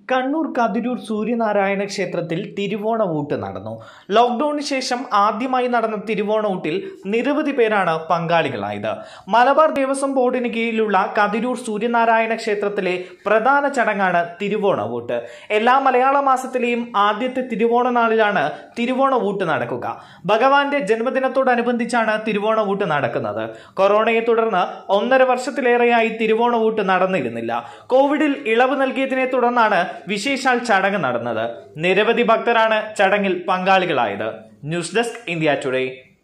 കണ്ണൂർ കതിരൂർ സൂര്യനാരായണ ക്ഷേത്രത്തിൽ തിരുവോണ ഊട്ട് നടന്നു ലോക്ക്ഡൌണിന് ശേഷം ആദ്യമായി നടന്ന തിരുവോണ ഊട്ടിൽ നിരവധി പേരാണ് പങ്കാളികളായത് മലബാർ ദേവസ്വം ബോർഡിന് കീഴിലുള്ള കതിരൂർ സൂര്യനാരായണ ക്ഷേത്രത്തിലെ പ്രധാന ചടങ്ങാണ് തിരുവോണ ഊട്ട് എല്ലാ മലയാള മാസത്തിലെയും ആദ്യത്തെ തിരുവോണ നാളിലാണ് തിരുവോണ ഊട്ട് നടക്കുക ഭഗവാന്റെ ജന്മദിനത്തോടനുബന്ധിച്ചാണ് തിരുവോണ ഊട്ട് നടക്കുന്നത് കൊറോണയെ തുടർന്ന് ഒന്നര വർഷത്തിലേറെയായി തിരുവോണ ഊട്ട് നടന്നിരുന്നില്ല കോവിഡിൽ ഇളവ് നൽകിയതിനെ തുടർന്നാണ് വിശേഷാൽ ചടങ്ങ് നടന്നത് നിരവധി ഭക്തരാണ് ചടങ്ങിൽ പങ്കാളികളായത് ന്യൂസ് ഡെസ്ക് ഇന്ത്യ ടുഡേ